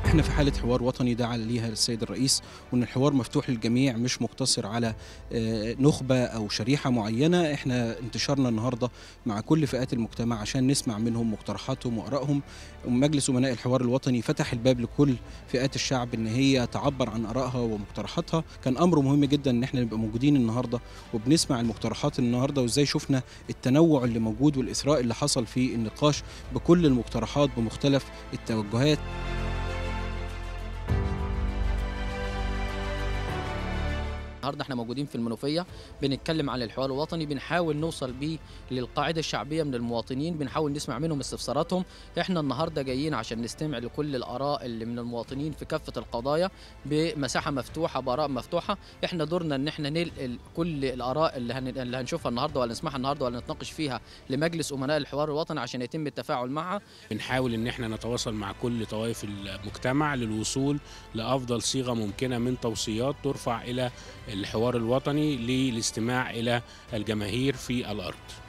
احنا في حاله حوار وطني دعا ليها السيد الرئيس وان الحوار مفتوح للجميع مش مقتصر على آه، نخبه او شريحه معينه احنا انتشرنا النهارده مع كل فئات المجتمع عشان نسمع منهم مقترحاتهم وارائهم ومجلس امناء الحوار الوطني فتح الباب لكل فئات الشعب ان هي تعبر عن ارائها ومقترحاتها كان امر مهم جدا ان احنا نبقى موجودين النهارده وبنسمع المقترحات النهارده وازاي شفنا التنوع اللي موجود والاثراء اللي حصل في النقاش بكل المقترحات بمختلف التوجهات النهارده احنا موجودين في المنوفيه بنتكلم عن الحوار الوطني بنحاول نوصل بيه للقاعده الشعبيه من المواطنين بنحاول نسمع منهم استفساراتهم احنا النهارده جايين عشان نستمع لكل الاراء اللي من المواطنين في كافه القضايا بمساحه مفتوحه باراء مفتوحه احنا دورنا ان احنا ننقل كل الاراء اللي, هن... اللي هنشوفها النهارده ولا نسمعها النهارده ولا نتناقش فيها لمجلس امناء الحوار الوطني عشان يتم التفاعل معها بنحاول ان احنا نتواصل مع كل طوائف المجتمع للوصول لافضل صيغه ممكنه من توصيات ترفع الى الحوار الوطني للاستماع الى الجماهير في الارض